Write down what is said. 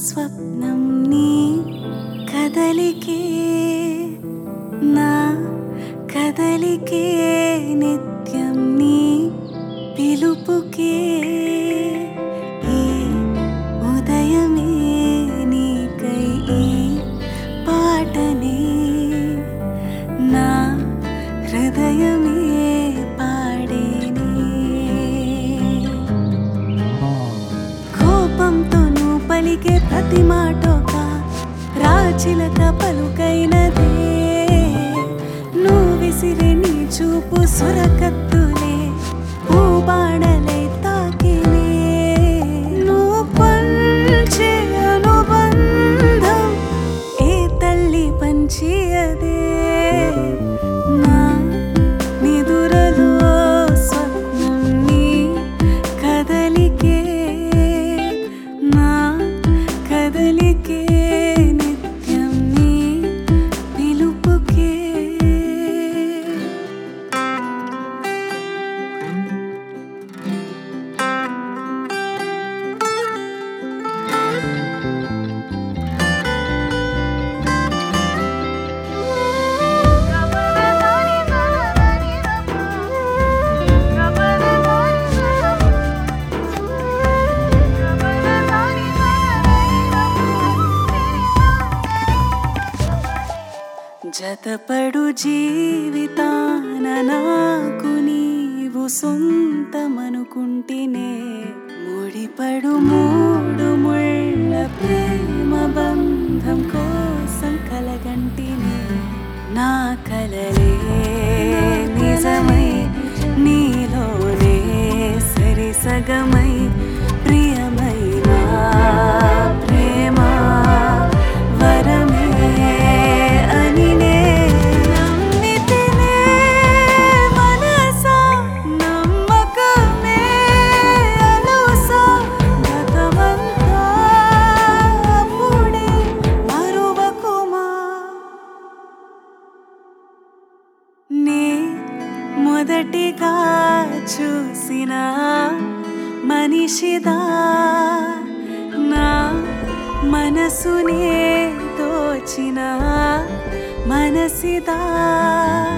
స్వప్నం నీ కదలికే నా కదలికే నిత్యం నీ పిలుపుకే ఈ ఉదయమే నీకై ఈ పాటనే నా హృదయమే పాడేనే కోపంతో నువ్వు పలికే ప్రతి మాటొక రాచిలక పలుకైనదే నువ్వు విసిరే నీ చూపు సురకత్తులే పూబాణలై తాకినే నువ్వు పంచే అనుబంధం ఏ తల్లి పంచి అదే నా నిదురలో స్వప్నం నీ కదలికే నా కదలికే నిత్యం నీ పిలుపుకే జతపడు జీవితాన నాకు నీవు సొంతమనుకుంటేనే ముడిపడు మూడు ముళ్ళ ప్రేమ బంధం కోసం కలగంటినే నా కలలే నిజమై నీలోనే సరి సగమై ప్రియమైన ప్రేమ వరమే అని నే నమ్మితినే మనసా నమ్మకమే అలుసా గతమంతా అప్పుడే మరువకుమా నే మొదటిగా చూసిన మనిషిదా నా మనసునే దోచిన మనసిదా